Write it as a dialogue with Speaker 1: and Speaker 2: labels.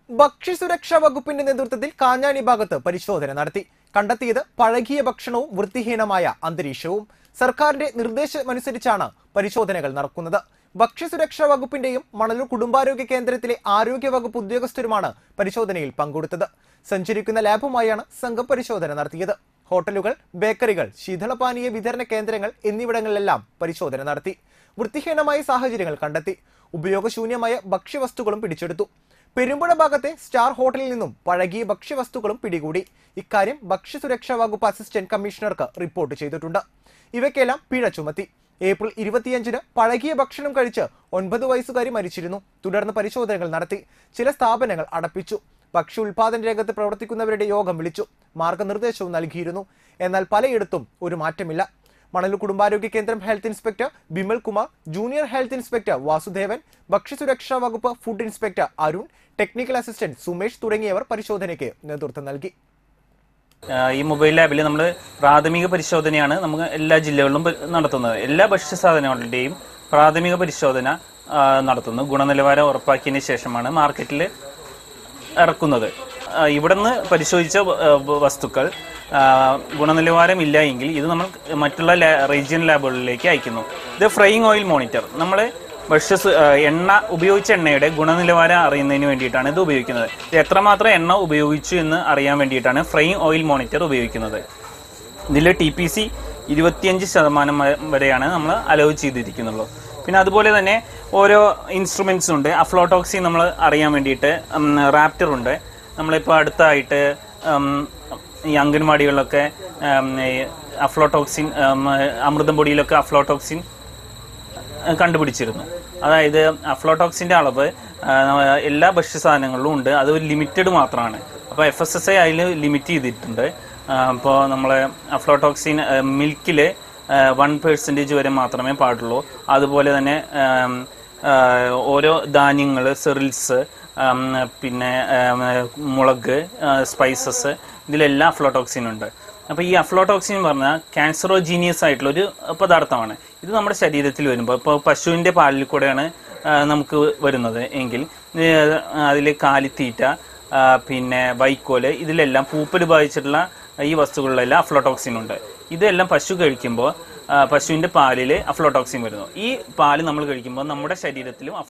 Speaker 1: ഭക്ഷ്യസുരക്ഷാ വകുപ്പിന്റെ നേതൃത്വത്തിൽ കാഞ്ഞാണി ഭാഗത്ത് പരിശോധന നടത്തി കണ്ടെത്തിയത് പഴകിയ ഭക്ഷണവും വൃത്തിഹീനമായ അന്തരീക്ഷവും സർക്കാരിന്റെ നിർദ്ദേശമനുസരിച്ചാണ് പരിശോധനകൾ നടക്കുന്നത് ഭക്ഷ്യസുരക്ഷാ വകുപ്പിന്റെയും മണലൂർ കുടുംബാരോഗ്യ കേന്ദ്രത്തിലെ ആരോഗ്യ വകുപ്പ് ഉദ്യോഗസ്ഥരുമാണ് പരിശോധനയിൽ പങ്കെടുത്തത് സഞ്ചരിക്കുന്ന ലാബുമായാണ് സംഘം പരിശോധന നടത്തിയത് ഹോട്ടലുകൾ ബേക്കറികൾ ശീതളപാനീയ വിതരണ കേന്ദ്രങ്ങൾ എന്നിവിടങ്ങളിലെല്ലാം പരിശോധന നടത്തി വൃത്തിഹീനമായ സാഹചര്യങ്ങൾ കണ്ടെത്തി ഉപയോഗശൂന്യമായ ഭക്ഷ്യവസ്തുക്കളും പിടിച്ചെടുത്തു പെരുമ്പുഴ ഭാഗത്തെ സ്റ്റാർ ഹോട്ടലിൽ നിന്നും പഴകിയ ഭക്ഷ്യവസ്തുക്കളും പിടികൂടി ഇക്കാര്യം ഭക്ഷ്യസുരക്ഷാ വകുപ്പ് അസിസ്റ്റന്റ് കമ്മീഷണർക്ക് റിപ്പോർട്ട് ചെയ്തിട്ടുണ്ട് ഇവയ്ക്കെല്ലാം പിഴ ചുമത്തി ഏപ്രിൽ ഇരുപത്തിയഞ്ചിന് പഴകിയ ഭക്ഷണം കഴിച്ച് ഒൻപത് വയസ്സുകാരി മരിച്ചിരുന്നു തുടർന്ന് പരിശോധനകൾ നടത്തി ചില സ്ഥാപനങ്ങൾ അടപ്പിച്ചു ഭക്ഷ്യ ഉൽപാദന രംഗത്ത് പ്രവർത്തിക്കുന്നവരുടെ യോഗം വിളിച്ചു മാർഗനിർദ്ദേശവും നൽകിയിരുന്നു എന്നാൽ പലയിടത്തും ഒരു മാറ്റമില്ല മണലൂർ കുടുംബാരോഗ്യ കേന്ദ്രം health inspector Bimal Kumar junior health inspector Vasudevan ഭക്ഷ്യസുരക്ഷാ വകുപ്പ് food inspector Arun technical assistant Sumesh തുടങ്ങിയവർ പരിശോധനയ്ക്ക് നേതൃത്വം നൽകി
Speaker 2: ആഹ് ഈ മൊബൈൽ ലാബിൽ നമ്മൾ പ്രാഥമിക പരിശോധനയാണ് നമുക്ക് എല്ലാ ജില്ലകളിലും പ- നടത്തുന്നത് എല്ലാ ഭക്ഷ്യസാധനങ്ങളുടെയും പ്രാഥമിക പരിശോധന ആഹ് നടത്തുന്നു ഗുണനിലവാരം ഉറപ്പാക്കിയതിന് ശേഷമാണ് മാർക്കറ്റിൽ ഇറക്കുന്നത് ആഹ് ഇവിടുന്ന് പരിശോധിച്ച വ- ആഹ് വസ്തുക്കൾ ആഹ് ഗുണനിലവാരം ഇല്ല എങ്കിൽ ഇത് നമ്മൾ മറ്റുള്ള റീജിയൻ ലാബുകളിലേക്ക് അയക്കുന്നു ഇത് ഫ്രൈയിങ് ഓയിൽ മോണിറ്റർ നമ്മൾ ഭക്ഷ്യ സു- ആഹ് എണ്ണ ഉപയോഗിച്ച എണ്ണയുടെ ഗുണനിലവാരം അറിയുന്നതിന് വേണ്ടിയിട്ടാണ് ഇത് ഉപയോഗിക്കുന്നത് ഇത് എത്രമാത്രം എണ്ണ ഉപയോഗിച്ചു എന്ന് അറിയാൻ വേണ്ടിയിട്ടാണ് ഫ്രൈയിങ് ഓയിൽ മോണിറ്റർ ഉപയോഗിക്കുന്നത് ഇതിൽ ടി പി സി ഇരുപത്തിയഞ്ച് ശതമാനം വ- വരെയാണ് നമ്മൾ അലവ് ചെയ്തിരിക്കുന്നുള്ളൂ പിന്നെ അതുപോലെ തന്നെ ഓരോ ഇൻസ്ട്രുമെന്റ്സ് ഉണ്ട് അഫ്ലോട്ടോക്സി നമ്മൾ അറിയാൻ വേണ്ടിയിട്ട് റാപ്റ്റർ ഉണ്ട് നമ്മളിപ്പോൾ അടുത്തായിട്ട് ഉം, ഈ അംഗൻവാടികളിലൊക്കെ ഉം, ഈ അഫ്ലോട്ടോക്സിൻ ഉം, അമൃതം പൊടിയിലൊക്കെ അഫ്ലോട്ടോക്സിൻ കണ്ടുപിടിച്ചിരുന്നു അതായത് അഫ്ലോട്ടോക്സിന്റെ അളവ് ആ, എല്ലാ ഭക്ഷ്യസാധനങ്ങളിലും ഉണ്ട് അത് ഒരു ലിമിറ്റഡ് മാത്രമാണ് അപ്പോൾ എഫ് എസ് എസ് ഐ അതിൽ ലിമിറ്റ് ചെയ്തിട്ടുണ്ട് അപ്പോൾ നമ്മൾ അഫ്ലോട്ടോക്സിൻ മിൽക്കിൽ വൺ പെർസെൻറ്റേജ് വരെ മാത്രമേ പാടുള്ളൂ അതുപോലെ തന്നെ ആം, ആ, ഓരോ ധാന്യങ്ങൾ സെറിൽസ് പിന്നെ ആം, മുളക് സ്പൈസസ് ഇതിലെല്ലാം അഫ്ലോട്ടോക്സിൻ ഉണ്ട് അപ്പോൾ ഈ അഫ്ലോട്ടോക്സിൻ എന്ന് പറഞ്ഞാൽ ക്യാൻസറോജീനിയസ് ആയിട്ടുള്ള ഒരു പദാർത്ഥമാണ് ഇത് നമ്മുടെ ശരീരത്തിൽ വരുമ്പോൾ ഇപ്പോൾ പശുവിൻ്റെ പാലിൽ കൂടെയാണ് ആ, നമുക്ക് വരുന്നത് എങ്കിൽ അതിൽ കാലിത്തീറ്റ ആ, പിന്നെ വൈക്കോല് ഇതിലെല്ലാം പൂപ്പൽ ബാധിച്ചിട്ടുള്ള ഈ വസ്തുക്കളിലെല്ലാം അഫ്ലോട്ടോക്സിൻ ഉണ്ട് ഇതെല്ലാം പശു കഴിക്കുമ്പോൾ പശുവിൻ്റെ പാലിൽ അഫ്ലോട്ടോക്സിൻ വരുന്നു ഈ പാല് നമ്മൾ കഴിക്കുമ്പോൾ നമ്മുടെ ശരീരത്തിലും